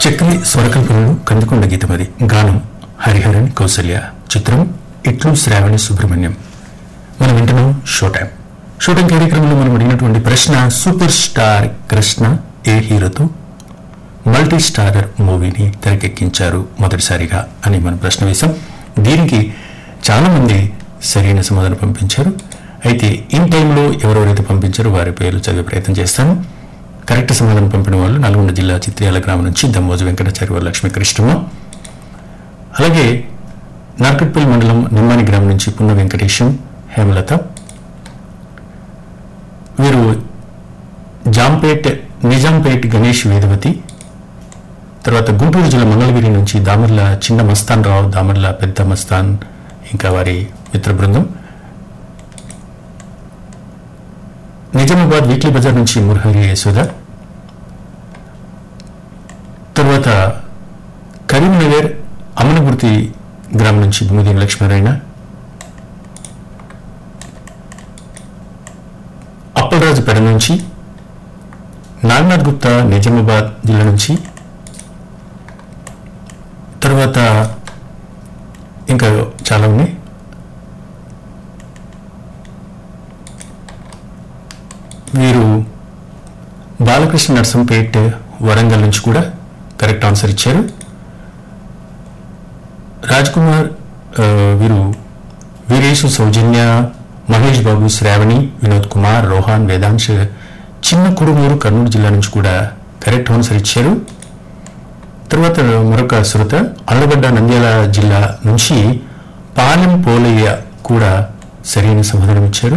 చక్రి స్వరకల్పనలు కందుకొండ గీతమది గానం హరిహరన్ కౌసల్య చిత్రం ఇట్లు శ్రావణి సుబ్రహ్మణ్యం మనం వింటున్నాం షో టైం షో టైం కార్యక్రమంలో మనం అడిగినటువంటి ప్రశ్న సూపర్ స్టార్ కృష్ణ ఏ హీరోతో మల్టీ స్టారర్ మూవీని తెరకెక్కించారు మొదటిసారిగా అని మనం ప్రశ్న వేశాం దీనికి చాలా మంది సరైన సమాధానం పంపించారు అయితే ఇన్ టైంలో ఎవరెవరైతే పంపించారో వారి పేర్లు చదివే ప్రయత్నం చేస్తాను కరెక్ట్ సమాధానం పంపిన వాళ్ళు నల్గొండ జిల్లా చిత్రియాల గ్రామం నుంచి దమ్మోజు వెంకటాచార్య వారి లక్ష్మీ కృష్ణమ్మ అలాగే నార్కట్పల్లి మండలం నిమ్మాని గ్రామం నుంచి పున్న వెంకటేశం హేమలత వీరు జాంపేట్ నిజాంపేట్ గణేష్ వేదవతి తర్వాత గుంటూరు జిల్లా మంగళగిరి నుంచి దామర్ల చిన్న మస్తాన్ రావు దామర్ల పెద్ద మస్తాన్ ఇంకా వారి మిత్ర బృందం నిజామాబాద్ వీక్లీ బజార్ నుంచి మురహరి యశోద తర్వాత కరీంనగర్ అమనగుర్తి గ్రామం నుంచి దుమ్మిదేని లక్ష్మీనారాయణ అప్పలరాజుపేట నుంచి నాగనాథ్ గుప్తా నిజామాబాద్ జిల్లా నుంచి తర్వాత ఇంకా చాలా ఉన్నాయి వీరు బాలకృష్ణ నర్సంపేట్ వరంగల్ నుంచి కూడా కరెక్ట్ ఆన్సర్ ఇచ్చారు రాజ్ కుమార్ ఆ, వీరు వీరేషు సౌజన్య మహేష్ బాబు శ్రావణి వినోద్ కుమార్ రోహాన్ వేదాంశ్ చిన్న కుడుమూరు కర్నూలు జిల్లా నుంచి కూడా కరెక్ట్ ఆన్సర్ ఇచ్చారు తర్వాత మరొక శ్రోత అల్లగడ్డ నంద్యాల జిల్లా నుంచి పాలెం పోలయ్య కూడా సరైన సమాధానం ఇచ్చారు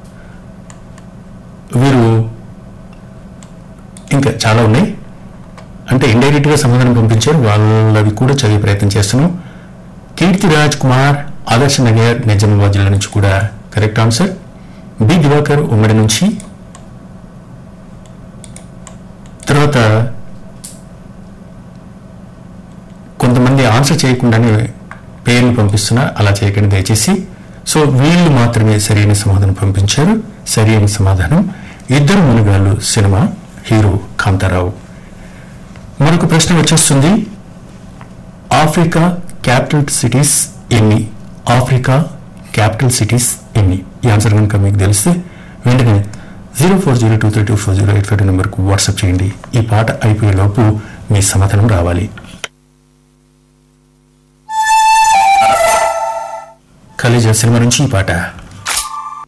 వీరు ఇంకా చాలా ఉన్నాయి అంటే ఇండైరెక్ట్ గా సమాధానం పంపించారు వాళ్ళవి కూడా చదివే ప్రయత్నం చేస్తున్నాం కీర్తి రాజ్ కుమార్ ఆదర్శ నగర్ నిజామాబాద్ జిల్లా నుంచి కూడా కరెక్ట్ ఆన్సర్ బి దివాకర్ ఉమ్మడి నుంచి తర్వాత కొంతమంది ఆన్సర్ చేయకుండానే పేర్లు పంపిస్తున్నా అలా చేయకండి దయచేసి సో వీళ్ళు మాత్రమే సరైన సమాధానం పంపించారు సరైన సమాధానం ఇద్దరు మునుగాళ్ళు సినిమా హీరో కాంతారావు మరొక ప్రశ్న వచ్చేస్తుంది ఆఫ్రికా క్యాపిటల్ సిటీస్ ఎన్ని ఆఫ్రికా క్యాపిటల్ సిటీస్ ఎన్ని ఈ ఆన్సర్ కనుక మీకు తెలిస్తే వెంటనే zero four zero two three two four zero eight five నెంబర్కు వాట్సాప్ చేయండి ఈ పాట అయిపోయే లోపు మీ సమాధానం రావాలి ఖలీజా సినిమా నుంచి ఈ పాట